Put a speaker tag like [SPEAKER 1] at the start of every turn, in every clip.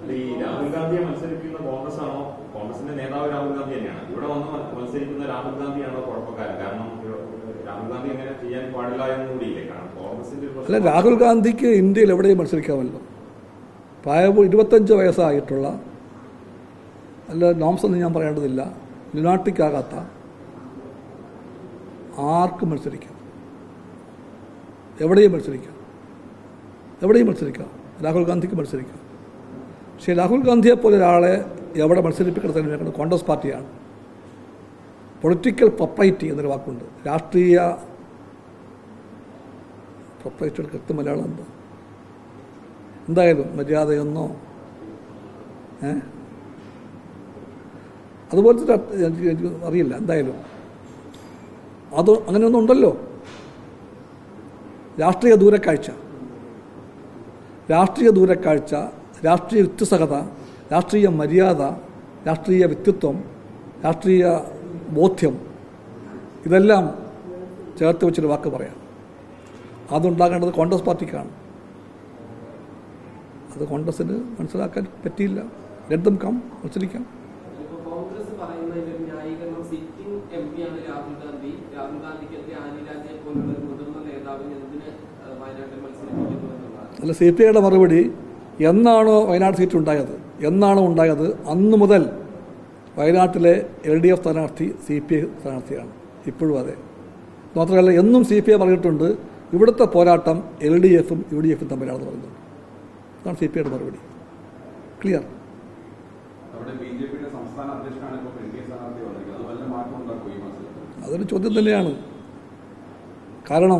[SPEAKER 1] ഈ രാഹുൽ ഗാന്ധിയെ മത്സരിപ്പിക്കുന്ന കോൺഗ്രസ് ആണോ കോൺഗ്രസിന്റെ നേതാവ് രാഹുൽ ഗാന്ധി തന്നെയാണ് ഇവിടെ വന്ന് മ- മത്സരിക്കുന്ന രാഹുൽ ഗാന്ധിയാണോ കുഴപ്പക്കാരൻ കാരണം ഇവ- രാഹുൽ ഗാന്ധി അങ്ങനെ ചെയ്യാൻ പാടില്ല എന്ന് കൂടിയില്ലേ കാരണം കോൺഗ്രസിന്റെ ഒരു
[SPEAKER 2] അല്ല
[SPEAKER 1] പ്രശ്നം-
[SPEAKER 2] രാഹുൽ ഗാന്ധിക്ക് ഇന്ത്യയിൽ എവിടെയും മത്സരിക്കാമല്ലോ പ്രായം ഇരുപത്തഞ്ച് വയസ്സായിട്ടുള്ള അല്ല നോംസ് ഒന്നും ഞാൻ പറയേണ്ടതില്ല ലുനാട്ടിക്കാകാത്ത ആർക്കും മത്സരിക്കാം എവിടെയും മത്സരിക്കാം എവിടെയും മത്സരിക്കാം രാഹുൽ ഗാന്ധിക്ക് മത്സരിക്കാം പക്ഷേ രാഹുൽ ഗാന്ധിയെ പോലെ ഒരാളെ എവിടെ മത്സരിപ്പിക്കണം തിരഞ്ഞെടുക്കുന്നത് കോൺഗ്രസ് പാർട്ടിയാണ് പൊളിറ്റിക്കൽ പ്രൊപ്പൈറ്റി എന്നൊരു വാക്കുണ്ട് രാഷ്ട്രീയ പ്രൊപ്പറേറ്റർ കൃത്യ മലയാളം എന്താ എന്തായാലും മര്യാദയൊന്നോ ഏ അതുപോലത്തെ ഒരു അർത്ഥം എനിക്ക് എനിക്ക് അറിയില്ല എന്തായാലും അത് അങ്ങനെയൊന്നും ഉണ്ടല്ലോ രാഷ്ട്രീയ ദൂരക്കാഴ്ച രാഷ്ട്രീയ ദൂരക്കാഴ്ച രാഷ്ട്രീയ യുക്തിസഹത രാഷ്ട്രീയ മര്യാദ രാഷ്ട്രീയ വ്യക്തിത്വം രാഷ്ട്രീയ ബോധ്യം ഇതെല്ലാം ചേർത്ത് വെച്ചൊരു വാക്ക് പറയാം അതുണ്ടാകേണ്ടത് കോൺഗ്രസ് പാർട്ടിക്കാണ് അത് കോൺഗ്രസ്സിന് മനസ്സിലാക്കാൻ പറ്റിയില്ല ലഡ്ദം കം മത്സരിക്കാം
[SPEAKER 3] ഇപ്പൊ കോൺഗ്രസ് പറയുന്നതിന്റെ ഒരു ന്യായീകരണം സിറ്റിംഗ് എം പി ആണ് രാഹുൽ ഗാന്ധി രാഹുൽ ഗാന്ധിക്കെതിരെ ആനിരാജയെ പോലുള്ള ഒരു മുതിർന്ന നേതാവിന് എന്തിന് ഏഹ്, വയനാട്ടിൽ മത്സരിപ്പിക്കുന്നു എന്നുള്ളതാണ്
[SPEAKER 2] അല്ല സി പി ഐയുടെ മറുപടി എന്നാണോ വയനാട് സീറ്റ് ഉണ്ടായത് എന്നാണോ ഉണ്ടായത് അന്ന് മുതൽ വയനാട്ടിലെ എൽ ഡി എഫ് സ്ഥാനാർത്ഥി സി പി ഐ സ്ഥാനാർത്ഥിയാണ് ഇപ്പോഴും അതെ മാത്രമല്ല എന്നും സി പി ഐ പറഞ്ഞിട്ടുണ്ട് ഇവിടുത്തെ പോരാട്ടം എൽ ഡി എഫും യു ഡി എഫും തമ്മിലാണെന്ന് പറയുന്നത് അതാണ് സി പി ഐയുടെ മറുപടി ക്ലിയർ
[SPEAKER 4] അവിടെ ബി ജെ പിയുടെ സംസ്ഥാന അധ്യക്ഷനാണ് ഇപ്പോൾ എൻ ഡി എ സ്ഥാനാർത്ഥി വന്നിരിക്കുന്നത് അത് വല്ല മാറ്റം ഉണ്ടാക്കും ഈ മത്സരത്തിൽ
[SPEAKER 2] അതൊരു ചോദ്യം തന്നെയാണ് കാരണം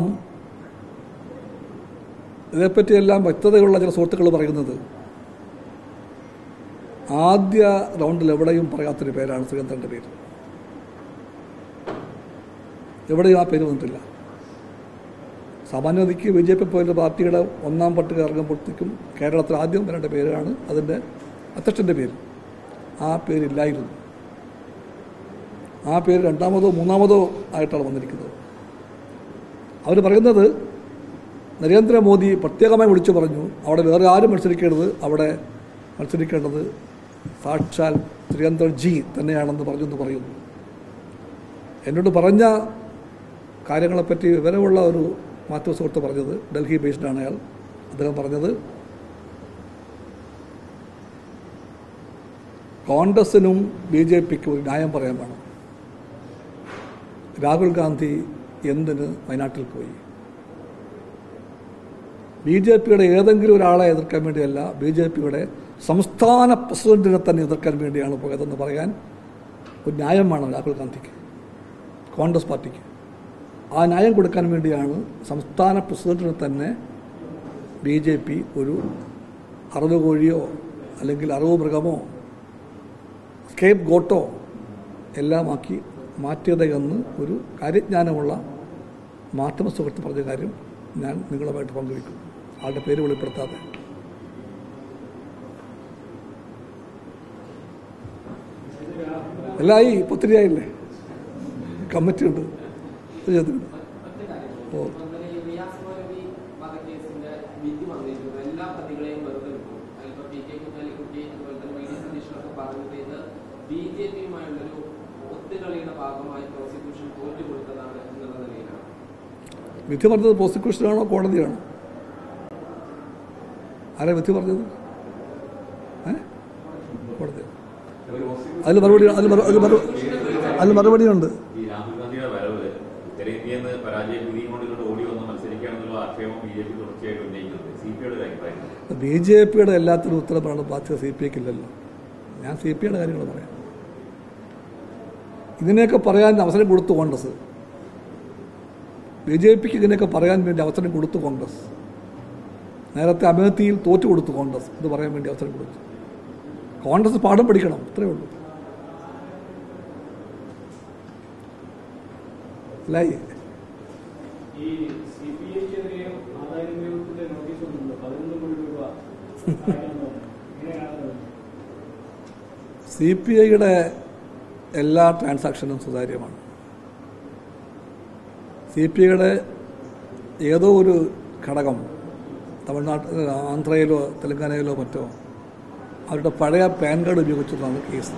[SPEAKER 2] ഇതേപ്പറ്റിയെല്ലാം വ്യക്തതയുള്ള ചില സുഹൃത്തുക്കൾ പറയുന്നത് ആദ്യ റൗണ്ടിൽ എവിടെയും പറയാത്തൊരു പേരാണ് സുരേന്ദ്രൻ്റെ പേര് എവിടെയും ആ പേര് വന്നിട്ടില്ല സാമാന്യതയ്ക്ക് ബി ജെ പി പോലുള്ള പാർട്ടിയുടെ ഒന്നാം പട്ടിക ഇറങ്ങുമ്പോഴത്തേക്കും കേരളത്തിൽ ആദ്യം വരേണ്ട പേരാണ് അതിൻ്റെ അധ്യക്ഷൻ്റെ പേര് ആ പേരില്ലായിരുന്നു ആ പേര് രണ്ടാമതോ മൂന്നാമതോ ആയിട്ടാണ് വന്നിരിക്കുന്നത് അവർ പറയുന്നത് നരേന്ദ്രമോദി പ്രത്യേകമായി വിളിച്ചു പറഞ്ഞു അവിടെ വേറെ ആരും മത്സരിക്കരുത് അവിടെ മത്സരിക്കേണ്ടത് സാക്ഷാൽ സുരേന്ദ്രൻ ജി തന്നെയാണെന്ന് പറഞ്ഞെന്ന് പറയുന്നു എന്നോട് പറഞ്ഞ കാര്യങ്ങളെപ്പറ്റി വിവരമുള്ള ഒരു മാധ്യമ സുഹൃത്ത് പറഞ്ഞത് ഡൽഹി ബേസ്ഡാണ് അയാൾ അദ്ദേഹം പറഞ്ഞത് കോൺഗ്രസിനും ബി ജെ പിക്കും ഒരു ന്യായം പറയാൻ വേണം രാഹുൽ ഗാന്ധി എന്തിന് വയനാട്ടിൽ പോയി ബി ജെ പിയുടെ ഏതെങ്കിലും ഒരാളെ എതിർക്കാൻ വേണ്ടിയല്ല ബി ജെ പിയുടെ സംസ്ഥാന പ്രസിഡന്റിനെ തന്നെ എതിർക്കാൻ വേണ്ടിയാണ് പോയതെന്ന് പറയാൻ ഒരു ന്യായം വേണം രാഹുൽ ഗാന്ധിക്ക് കോൺഗ്രസ് പാർട്ടിക്ക് ആ ന്യായം കൊടുക്കാൻ വേണ്ടിയാണ് സംസ്ഥാന പ്രസിഡന്റിനെ തന്നെ ബി ജെ പി ഒരു അറുപത് കോഴിയോ അല്ലെങ്കിൽ അറുപത് മൃഗമോ സ്കേപ്പ് ഗോട്ടോ എല്ലാമാക്കി മാറ്റിയത് എന്ന് ഒരു കാര്യജ്ഞാനമുള്ള മാധ്യമ സുഹൃത്ത് പറഞ്ഞ കാര്യം ഞാൻ നിങ്ങളുമായിട്ട് പങ്കുവയ്ക്കും ആളുടെ പേര് വെളിപ്പെടുത്താതെ എല്ലായി പത്തിരിയായില്ലേ കമ്മിറ്റി ഉണ്ട് ഇത് ചെയ്തിട്ടുണ്ട്
[SPEAKER 3] ഒറ്റ കാര്യം
[SPEAKER 2] ഓ.
[SPEAKER 3] അങ്ങനെ ഈ റിയാസ് മൗലവി വധക്കേസിന്റെ വിധി വന്നിരിക്കുന്നത് എല്ലാ പ്രതികളെയും വെറുതെ വിട്ടു അതിലിപ്പോ പി കെ കുഞ്ഞാലിക്കുട്ടി അതുപോലെ തന്നെ വി ഡി സതീഷിനൊക്കെ പറഞ്ഞത് ഇത് ബി ജെ പിയുമായുള്ളൊരു ഒത്തുകളിയുടെ ഭാഗമായി പ്രോസിക്യൂഷൻ തോറ്റു കൊടുത്തതാണ് എന്നുള്ള നിലയിലാണ്
[SPEAKER 2] വിധി പറഞ്ഞത് പ്രോസിക്യൂഷനാണോ കോടതിയാണോ ആരാ വിധി പറഞ്ഞത് ഏ കോടതി അതിൽ മറുപടി അതിൽ മറു- അതിൽ മറു അതിൽ മറുപടിയുണ്ട്
[SPEAKER 1] ഈ രാഹുൽ ഗാന്ധിയുടെ വരവ് ഉത്തരേന്ത്യയിൽ നിന്ന് പരാജയ ഭീതിയും കൊണ്ട് ഇങ്ങോട്ട് ഓടി വന്ന് മത്സരിക്കുകയാണെന്നുള്ള ആക്ഷേപം ബി ജെ പി തുടർച്ചയായിട്ട് ഉന്നയിക്കുന്നത് സി പി ഐയുടെ അഭിപ്രായം
[SPEAKER 2] ബി ജെ പിയുടെ എല്ലാത്തിനും ഉത്തരമാണ് ബാധ്യത സി പി ഐക്ക് ഇല്ലല്ലോ ഞാൻ സി പി ഐയുടെ കാര്യങ്ങൾ പറയാം ഇതിനെയൊക്കെ പറയാൻ അവസരം കൊടുത്തു കോൺഗ്രസ് ബി ജെ പിക്ക് ഇതിനെയൊക്കെ പറയാൻ വേണ്ടി അവസരം കൊടുത്തു കോൺഗ്രസ് നേരത്തെ അമേത്തിയിൽ തോറ്റു കൊടുത്തു കോൺഗ്രസ് ഇത് പറയാൻ വേണ്ടി അവസരം കൊടുത്തു കോൺഗ്രസ് പാഠം പഠിക്കണം അത്രേ ഉള്ളൂ അല്ലായി
[SPEAKER 5] ഈ സി പി ഐക്കെതിരെ ആദായ നിയമത്തിന്റെ നോട്ടീസ് ഒന്നുണ്ട് പതിനൊന്ന് കോടി രൂപ അടയ്ക്കണമെന്ന്. എങ്ങനെയാണ്
[SPEAKER 2] സി പി ഐയുടെ എല്ലാ ട്രാൻസാക്ഷനും സുതാര്യമാണ് സി പി ഐയുടെ ഏതോ ഒരു ഘടകം തമിഴ്നാട്ടിൽ ആന്ധ്രയിലോ തെലങ്കാനയിലോ മറ്റോ അവരുടെ പഴയ പാൻ കാർഡ് ഉപയോഗിച്ചുള്ളതാണ് കേസ്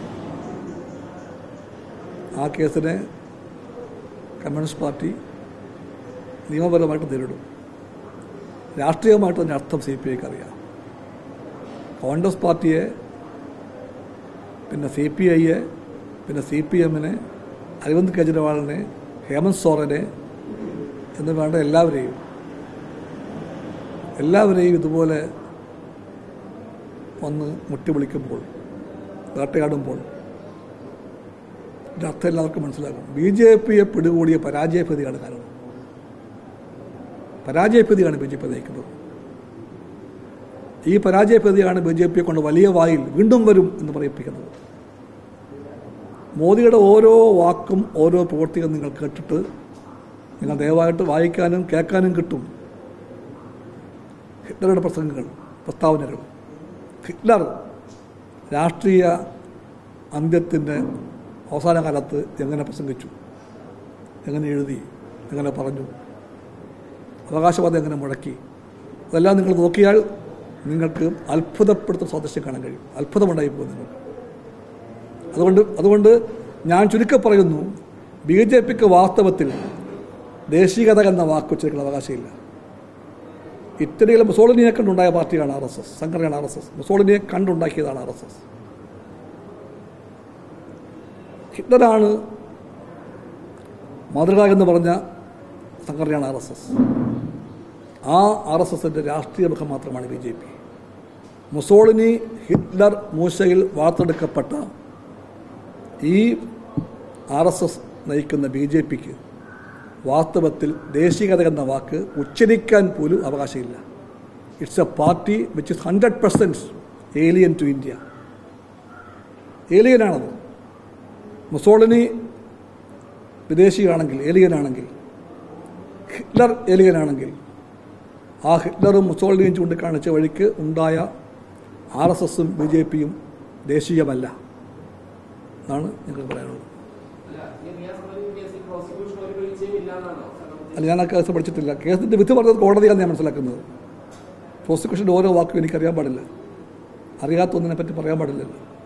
[SPEAKER 2] ആ കേസിനെ കമ്മ്യൂണിസ്റ്റ് പാർട്ടി നിയമപരമായിട്ട് നേരിടും രാഷ്ട്രീയമായിട്ട് അതിൻ്റെ അർത്ഥം സി പി ഐക്ക് അറിയാം കോൺഗ്രസ് പാർട്ടിയെ പിന്നെ സി പി ഐയെ പിന്നെ സി പി എമ്മിനെ അരവിന്ദ് കെജ്രിവാളിനെ ഹേമന്ത് സോറനെ എന്ന് വേണ്ട എല്ലാവരെയും എല്ലാവരെയും ഇതുപോലെ വന്ന് മുട്ടി വിളിക്കുമ്പോൾ വേട്ടയാടുമ്പോൾ ഇതിൻ്റെ അർത്ഥം എല്ലാവർക്കും മനസ്സിലാകും ബി ജെ പിയെ പിടികൂടിയ പരാജയഭീതിയാണ് കാരണം പരാജയഭീതിയാണ് ബി ജെ പി നയിക്കുന്നത് ഈ പരാജയഭീതിയാണ് ബി ജെ പിയെ കൊണ്ട് വലിയ വായിൽ വീണ്ടും വരും എന്ന് പറയിപ്പിക്കുന്നത് മോദിയുടെ ഓരോ വാക്കും ഓരോ പ്രവൃത്തിയും നിങ്ങൾ കേട്ടിട്ട് നിങ്ങൾ ദയവായിട്ട് വായിക്കാനും കേൾക്കാനും കിട്ടും ഹിറ്റ്ലറുടെ പ്രസംഗങ്ങൾ പ്രസ്താവനകൾ ഹിറ്റ്ലർ രാഷ്ട്രീയ അന്ത്യത്തിൻ്റെ അവസാന കാലത്ത് എങ്ങനെ പ്രസംഗിച്ചു എങ്ങനെ എഴുതി എങ്ങനെ പറഞ്ഞു അവകാശവാദം എങ്ങനെ മുഴക്കി അതെല്ലാം നിങ്ങൾ നോക്കിയാൽ നിങ്ങൾക്ക് അത്ഭുതപ്പെടുത്തുന്ന സാദൃശ്യം കാണാൻ കഴിയും അത്ഭുതമുണ്ടായി പോകും നിങ്ങൾക്ക് അതുകൊണ്ട് അതുകൊണ്ട് ഞാൻ ചുരുക്കം പറയുന്നു ബി ജെ പിക്ക് വാസ്തവത്തിൽ ദേശീയത എന്ന വാക്ക് ഉച്ചരിക്കുന്ന അവകാശമില്ല ഇറ്റലിയിലെ മുസോളിനിയെ കണ്ടുണ്ടായ പാർട്ടിയാണ് ആർ എസ് എസ് സംഘടനയാണ് ആർ എസ് എസ് മുസോളിനിയെ കണ്ടുണ്ടാക്കിയതാണ് ആർ എസ് എസ് ഹിറ്റ്ലറാണ് മാതൃക എന്ന് പറഞ്ഞ സംഘടനയാണ് ആർ എസ് എസ് ആ ആർ എസ് എസിൻ്റെ രാഷ്ട്രീയ മുഖം മാത്രമാണ് B J P Mussolini Hitler മൂശയിൽ വാർത്തെടുക്കപ്പെട്ട ഈ ആർ എസ് എസ് നയിക്കുന്ന ബി ജെ പിക്ക് വാസ്തവത്തിൽ ദേശീയത എന്ന വാക്ക് ഉച്ചരിക്കാൻ പോലും അവകാശമില്ല it's a party which is hundred percent alien to India ഏലിയനാണത് മുസോളിനി വിദേശിയാണെങ്കിൽ ഏലിയനാണെങ്കിൽ ഹിറ്റ്ലർ ഏലിയനാണെങ്കിൽ ആ ഹിറ്റ്ലറും മുസോളിനിയും ചൂണ്ടിക്കാണിച്ച വഴിക്ക് ഉണ്ടായ ആർ എസ് എസും ബി ജെ പിയും ദേശീയമല്ല എന്നാണ് ഞങ്ങൾക്ക് പറയാനുള്ളത്
[SPEAKER 3] അല്ല ഈ റിയാസ് മലിക് കേസിൽ പ്രോസിക്യൂഷൻ ഒരു വീഴ്ചയും ഇല്ലാന്നാണോ സർ
[SPEAKER 2] അല്ല ഞാൻ ആ കേസ് പഠിച്ചിട്ടില്ല കേസിൻ്റെ വിധി പറഞ്ഞത് കോടതിയാണ് ഞാൻ മനസ്സിലാക്കുന്നത് പ്രോസിക്യൂഷൻ്റെ ഓരോ വാക്കും എനിക്കറിയാൻ പാടില്ല അറിയാത്ത ഒന്നിനെ പറ്റി പറയാൻ പാടില്ലല്ലോ